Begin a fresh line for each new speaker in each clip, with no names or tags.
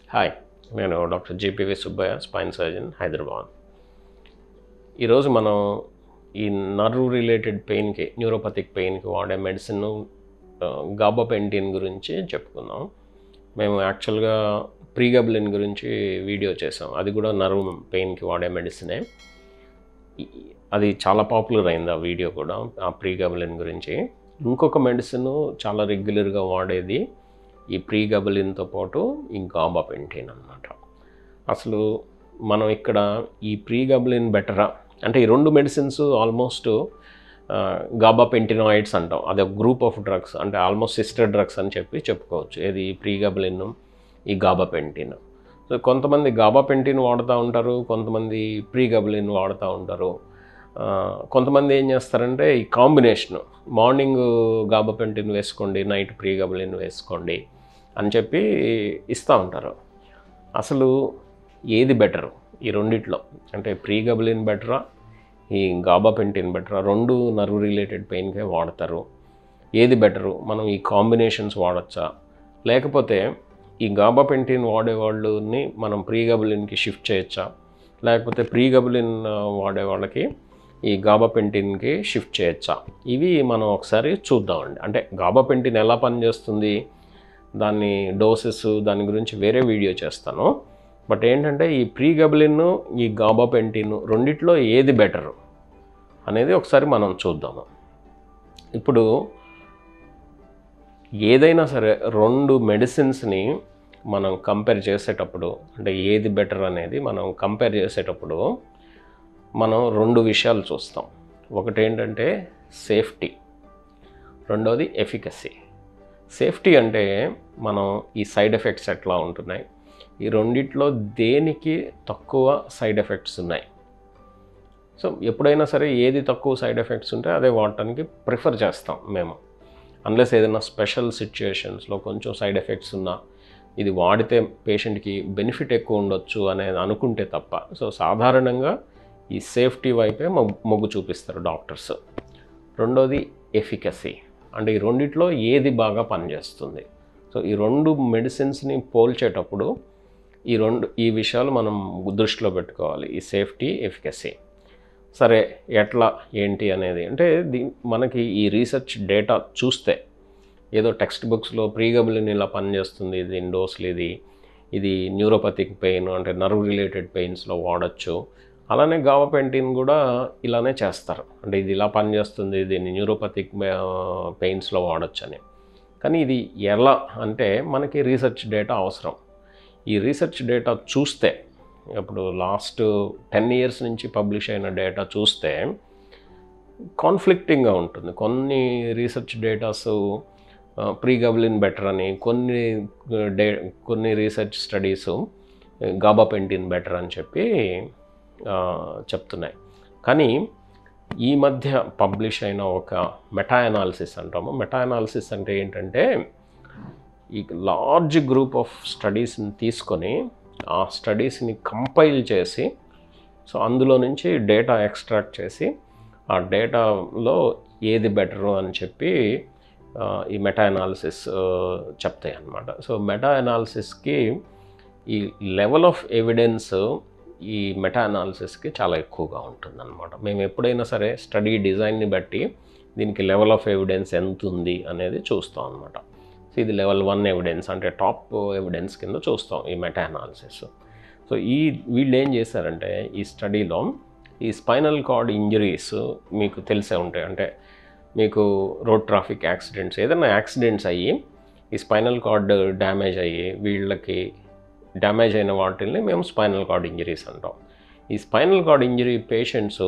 hi నేను doctor J P V Subbaiah spine surgeon Hyderabad ఈరోజు మనం ఈ నర్వ్ రిలేటెడ్ పెయిన్కి న్యూరోపతిక్ పెయిన్కి వాడే మెడిసిన్ గాబాపెంటిన్ గురించి చెప్పుకుందాం మేము యాక్చువల్గా ప్రీగబ్లిన్ గురించి వీడియో చేసాం అది కూడా నర్వ్ పెయిన్కి వాడే మెడిసినే ఈ- అది చాలా పాపులర్ అయింది ఆ వీడియో కూడా ఆ ప్రీగబలిన్ గురించి ఇంకొక మెడిసిన్ చాలా రెగ్యులర్గా వాడేది ఈ ప్రీగబలిన్తో పాటు ఈ గాబాపెంటిన్ అనమాట అసలు మనం ఇక్కడ ఈ ప్రీగబలిన్ బెటరా అంటే ఈ రెండు మెడిసిన్స్ ఆల్మోస్ట్ గాబాపెంటినాయిడ్స్ అంటాం అది ఒక గ్రూప్ ఆఫ్ డ్రగ్స్ అంటే ఆల్మోస్ట్ సిస్టర్ డ్రగ్స్ అని చెప్పి చెప్పుకోవచ్చు ఏది ప్రీగబలిన్ ఈ గాబాపెంటిన్ సో కొంతమంది గాబాపెంటిన్ వాడుతూ ఉంటారు కొంతమంది ప్రీగబలిన్ వాడుతూ ఉంటారు ఆ, కొంతమంది ఏం చేస్తారంటే ఈ కాంబినేషన్ మార్నింగ్ గాబాపెంటిన్ వేసుకోండి నైట్ ప్రీగబలిన్ వేసుకోండి అని చెప్పి ఇస్తూ ఉంటారు అసలు ఏది బెటరు ఈ రెండిట్లో అంటే ప్రీగబలిన్ బెటరా ఈ గాబాపెంటిన్ బెటరా రెండు నర్వ్ రిలేటెడ్ పెయిన్కే వాడతారు ఏది బెటరు మనం ఈ కాంబినేషన్స్ వాడచ్చా లేకపోతే ఈ గాబాపెంటిన్ వాడే వాళ్ళని మనం ప్రీగబలిన్కి షిఫ్ట్ చేయొచ్చా లేకపోతే ప్రీగబలిన్ ఆ, వాడే వాళ్ళకి ఈ గాబాపెంటిన్కి షిఫ్ట్ చేయొచ్చా ఇవి మనం ఒకసారి చూద్దామండి అంటే గాబాపెంటిన్ ఎలా పనిచేస్తుంది దాన్ని డోసెస్ దాని గురించి వేరే వీడియో చేస్తాను బట్ ఏంటంటే ఈ ప్రీగబలిన్ ఈ గాబాపెంటిన్ రెండిట్లో ఏది బెటరు అనేది ఒకసారి మనం చూద్దాము ఇప్పుడు ఏదైనా సరే రెండు మెడిసిన్స్ని మనం కంపేర్ చేసేటప్పుడు అంటే ఏది బెటర్ అనేది మనం కంపేర్ చేసేటప్పుడు మనం రెండు విషయాలు చూస్తాం ఒకటి ఏంటంటే సేఫ్టీ రెండోది ఎఫికసీ సేఫ్టీ అంటే మనం ఈ సైడ్ ఎఫెక్ట్స్ ఎట్లా ఉంటున్నాయి ఈ రెండిట్లో దేనికి తక్కువ సైడ్ ఎఫెక్ట్స్ ఉన్నాయి సో ఎప్పుడైనా సరే ఏది తక్కువ సైడ్ ఎఫెక్ట్స్ ఉంటే అదే వాడటానికి ప్రిఫర్ చేస్తాం మేము అన్లెస్ ఏదైనా స్పెషల్ సిచ్యుయేషన్స్లో కొంచెం సైడ్ ఎఫెక్ట్స్ ఉన్నా ఇది వాడితే పేషెంట్కి బెనిఫిట్ ఎక్కువ ఉండొచ్చు అనేది అనుకుంటే తప్ప సో సాధారణంగా ఈ సేఫ్టీ వైపే మొగ్గు మొగ్గు చూపిస్తారు డాక్టర్స్ రెండోది ఎఫికసీ అంటే ఈ రెండిట్లో ఏది బాగా పనిచేస్తుంది సో ఈ రెండు మెడిసిన్స్ని పోల్చేటప్పుడు ఈ రెండు ఈ విషయాలు మనం దృష్టిలో పెట్టుకోవాలి ఈ సేఫ్టీ ఎఫికసీ సరే ఎట్లా ఏంటి అనేది అంటే దీ మనకి ఈ రీసెర్చ్ డేటా చూస్తే ఏదో టెక్స్ట్ బుక్స్లో ప్రీగబులిన్ ఇలా పనిచేస్తుంది దీని డోస్లు ఇది ఇది న్యూరోపతిక్ పెయిన్ అంటే నర్వ్ రిలేటెడ్ పెయిన్స్లో వాడచ్చు అలానే గావపెంటిన్ కూడా ఇలానే చేస్తారు అంటే ఇది ఇలా పనిచేస్తుంది దీన్ని న్యూరోపతిక్ పెయిన్స్లో వాడచ్చు అని కానీ ఇది ఎలా అంటే మనకి రీసెర్చ్ డేటా అవసరం ఈ రీసెర్చ్ డేటా చూస్తే ఇప్పుడు లాస్ట్ టెన్ ఇయర్స్ నుంచి పబ్లిష్ అయిన డేటా చూస్తే కాన్ఫ్లిక్టింగ్గా ఉంటుంది కొన్ని రీసెర్చ్ డేటాస్ ప్రీగబ్లిన్ బెటర్ అని కొన్ని డే కొన్ని రీసెర్చ్ స్టడీస్ గాబాపెంటిన్ బెటర్ అని చెప్పి ఆ, చెప్తున్నాయి కానీ ఈ మధ్య పబ్లిష్ అయిన ఒక మెటా అనాలిసిస్ అంటాము మెటా అనాలిసిస్ అంటే ఏంటంటే ఈ లార్జ్ గ్రూప్ ఆఫ్ స్టడీస్ని తీసుకొని ఆ స్టడీస్ని కంపైల్ చేసి సో అందులో నుంచి డేటా ఎక్స్ట్రాక్ట్ చేసి ఆ డేటాలో ఏది బెటరు అని చెప్పి ఆ, ఈ మెటా అనాలిసిస్ చెప్తాయి అన్నమాట సో మెటా అనాలిసిస్కి ఈ లెవెల్ ఆఫ్ ఎవిడెన్స్ ఈ మెటా అనాలిసిస్కి చాలా ఎక్కువగా ఉంటుందన్నమాట మేము ఎప్పుడైనా సరే స్టడీ డిజైన్ని బట్టి దీనికి లెవెల్ ఆఫ్ ఎవిడెన్స్ ఎంత ఉంది అనేది చూస్తాం అనమాట సో ఇది లెవెల్ వన్ ఎవిడెన్స్ అంటే టాప్ ఎవిడెన్స్ కింద చూస్తాం ఈ మెటా అనాలిసిస్ సో ఈ వీళ్ళు ఏం చేశారంటే ఈ స్టడీలో ఈ స్పైనల్ కార్డ్ ఇంజరీస్ మీకు తెలిసే ఉంటాయి అంటే మీకు రోడ్ ట్రాఫిక్ యాక్సిడెంట్స్ ఏదైనా యాక్సిడెంట్స్ అయ్యి ఈ స్పైనల్ కార్డ్ డ్యామేజ్ అయ్యి వీళ్ళకి డ్యామేజ్ అయిన వాటిల్ని మేము స్పైనల్ కార్డ్ ఇంజరీస్ అంటాం ఈ స్పైనల్ కార్డ్ ఇంజరీ పేషెంట్స్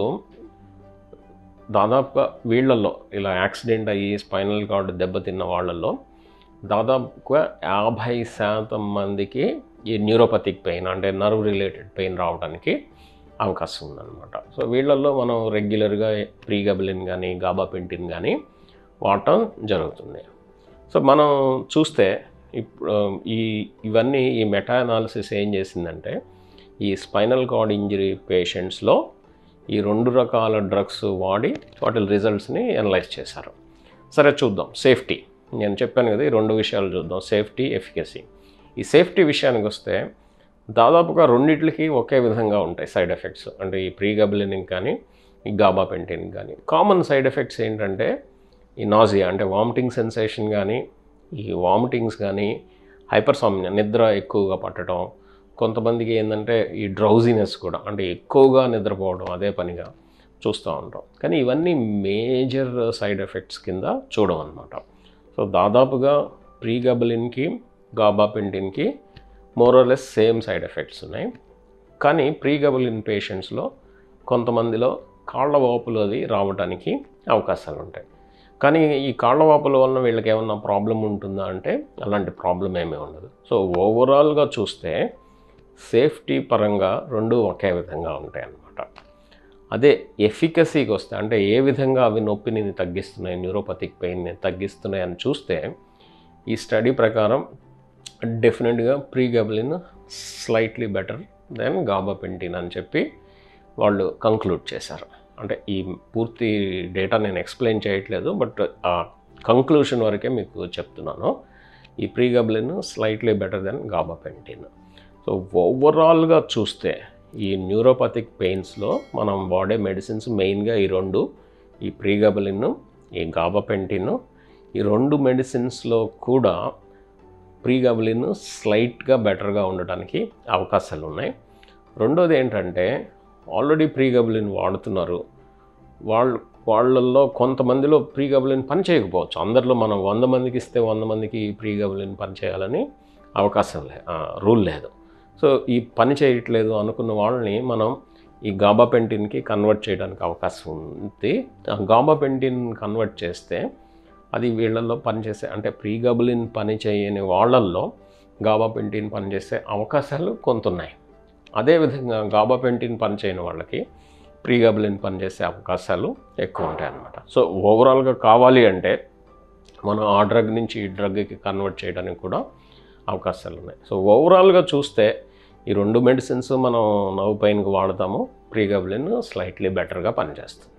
దాదాపుగా వీళ్ళల్లో ఇలా యాక్సిడెంట్ అయ్యి స్పైనల్ కార్డ్ దెబ్బతిన్న వాళ్ళల్లో దాదాపుగా యాభై శాతం మందికి ఈ న్యూరోపతిక్ పెయిన్ అంటే నర్వ్ రిలేటెడ్ పెయిన్ రావడానికి అవకాశం ఉందన్నమాట సో వీళ్ళల్లో మనం రెగ్యులర్గా ప్రీగబిలిన్ కానీ గాబాపెంటిన్ కానీ వాడటం జరుగుతుంది సో మనం చూస్తే ఇప్పుడు ఈ ఇవన్నీ ఈ మెటా అనాలిసిస్ ఏం చేసిందంటే ఈ స్పైనల్ కార్డ్ ఇంజరీ పేషెంట్స్లో ఈ రెండు రకాల డ్రగ్స్ వాడి వాటి రిజల్ట్స్ని అనలైజ్ చేశారు సరే చూద్దాం సేఫ్టీ నేను చెప్పాను కదా ఈ రెండు విషయాలు చూద్దాం సేఫ్టీ ఎఫికసీ ఈ సేఫ్టీ విషయానికి వస్తే దాదాపుగా రెండిట్లకి ఒకే విధంగా ఉంటాయి సైడ్ ఎఫెక్ట్స్ అంటే ఈ ప్రీగబులినిక్ కానీ ఈ గాబాపెంటిన్ కానీ కామన్ సైడ్ ఎఫెక్ట్స్ ఏంటంటే ఈ నాజియా అంటే వామిటింగ్ సెన్సేషన్ కానీ ఈ వామిటింగ్స్ కానీ హైపర్సామ్నియా నిద్ర ఎక్కువగా పట్టడం కొంతమందికి ఏంటంటే ఈ డ్రౌజినెస్ కూడా అంటే ఎక్కువగా నిద్రపోవడం అదే పనిగా చూస్తూ ఉంటాం కానీ ఇవన్నీ మేజర్ సైడ్ ఎఫెక్ట్స్ కింద చూడం అనమాట సో దాదాపుగా ప్రీగబలిన్కి గాబాపెంటిన్కి మోరలెస్ సేమ్ సైడ్ ఎఫెక్ట్స్ ఉన్నాయి కానీ ప్రీగబలిన్ పేషెంట్స్లో కొంతమందిలో కాళ్ళ వాపులు అది రావడానికి అవకాశాలు ఉంటాయి కానీ ఈ కాళ్ళ వాపుల వలన వీళ్ళకి ఏమన్నా ప్రాబ్లం ఉంటుందా అంటే అలాంటి ప్రాబ్లం ఏమీ ఉండదు సో ఓవరాల్గా చూస్తే సేఫ్టీ పరంగా రెండు ఒకే విధంగా ఉంటాయి అన్నమాట అదే ఎఫికసీకి వస్తే అంటే ఏ విధంగా అవి నొప్పిని తగ్గిస్తున్నాయి న్యూరోపతిక్ పెయిన్ని తగ్గిస్తున్నాయి అని చూస్తే ఈ స్టడీ ప్రకారం డెఫినెట్గా pregabalin slightly better than gabapentin అని చెప్పి వాళ్ళు కంక్లూడ్ చేశారు అంటే ఈ పూర్తి డేటా నేను ఎక్స్ప్లెయిన్ చేయట్లేదు బట్ ఆ కంక్లూషన్ వరకే మీకు చెప్తున్నాను ఈ pregabalin slightly better than gabapentin so ఓవరాల్గా చూస్తే ఈ న్యూరోపతిక్ పెయిన్స్లో మనం వాడే మెడిసిన్స్ మెయిన్గా ఈ రెండు ఈ ప్రీగబలిన్ ఈ గాబాపెంటిన్ ఈ రెండు మెడిసిన్స్లో కూడా ప్రీగబలిన్ స్లైట్గా బెటర్గా ఉండడానికి అవకాశాలు ఉన్నాయి రెండోది ఏంటంటే ఆల్రెడీ ప్రీగబలిన్ వాడుతున్నారు వాళ్ళు వాళ్ళల్లో కొంతమందిలో ప్రీగబలిన్ పని చేయకపోవచ్చు అందరిలో మనం వంద మందికి ఇస్తే వంద మందికి ప్రీగబలిన్ పని చేయాలని అవకాశం లే రూల్ లేదు సో ఈ పని చేయట్లేదు అనుకున్న వాళ్ళని మనం ఈ గాబాపెంటిన్కి కన్వర్ట్ చేయడానికి అవకాశం ఉంది ఆ గాబాపెంటిన్ కన్వర్ట్ చేస్తే అది వీళ్ళల్లో పనిచేసే అంటే ప్రీగబులిన్ పని చేయని వాళ్ళల్లో గాబాపెంటిన్ పనిచేసే అవకాశాలు కొంత ఉన్నాయి అదేవిధంగా గాబాపెంటిన్ పని చేయని వాళ్ళకి ప్రీగబులిన్ పనిచేసే అవకాశాలు ఎక్కువ ఉంటాయి అన్నమాట సో ఓవరాల్గా కావాలి అంటే మనం ఆ డ్రగ్ నుంచి ఈ డ్రగ్కి కన్వర్ట్ చేయడానికి కూడా అవకాశాలు ఉన్నాయి సో ఓవరాల్గా చూస్తే ఈ రెండు మెడిసిన్స్ మనం నవ్వు పైనకి వాడతాము ప్రీగబులిన్ స్లైట్లీ బెటర్గా పనిచేస్తుంది